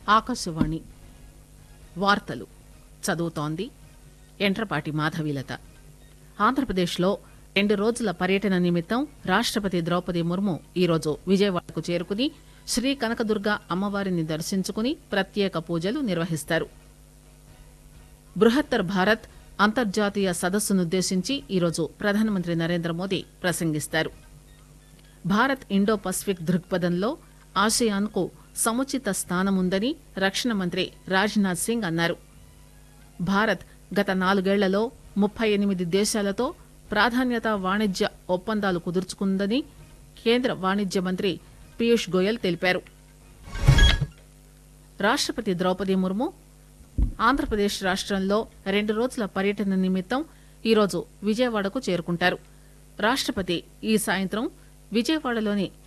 ఆకాశవాణి వార్తలు చదువుతోంది ఎంట్రపాటి మాధవీలత ఆంధ్రప్రదేశ్లో రెండు రోజుల పర్యటన నిమిత్తం రాష్టపతి ద్రౌపది ముర్ము ఈరోజు విజయవాడకు చేరుకుని శ్రీ కనకదుర్గ అమ్మవారిని దర్శించుకుని ప్రత్యేక పూజలు నిర్వహిస్తారు బృహత్తర్ భారత్ అంతర్జాతీయ సదస్సునుద్దేశించి ఈరోజు ప్రధానమంత్రి నరేంద్ర మోదీ ప్రసంగిస్తారు భారత్ ఇండో పసిఫిక్ దృక్పథంలో ఆసియాన్కు సముచిత స్థానముందని రక్షణ మంత్రి రాజ్నాథ్ సింగ్ అన్నారు భారత్ గత నాలుగేళ్లలో ముప్పై ఎనిమిది దేశాలతో ప్రాధాన్యత వాణిజ్య ఒప్పందాలు కుదుర్చుకుందని కేంద్ర వాణిజ్య మంత్రి పీయూష్ గోయల్ తెలిపారు రాష్టపతి ద్రౌపది ముర్ము ఆంధ్రప్రదేశ్ రాష్టంలో రెండు రోజుల పర్యటన నిమిత్తం ఈరోజు విజయవాడకు చేరుకుంటారు రాష్టపతి ఈ సాయంత్రం విజయవాడలోని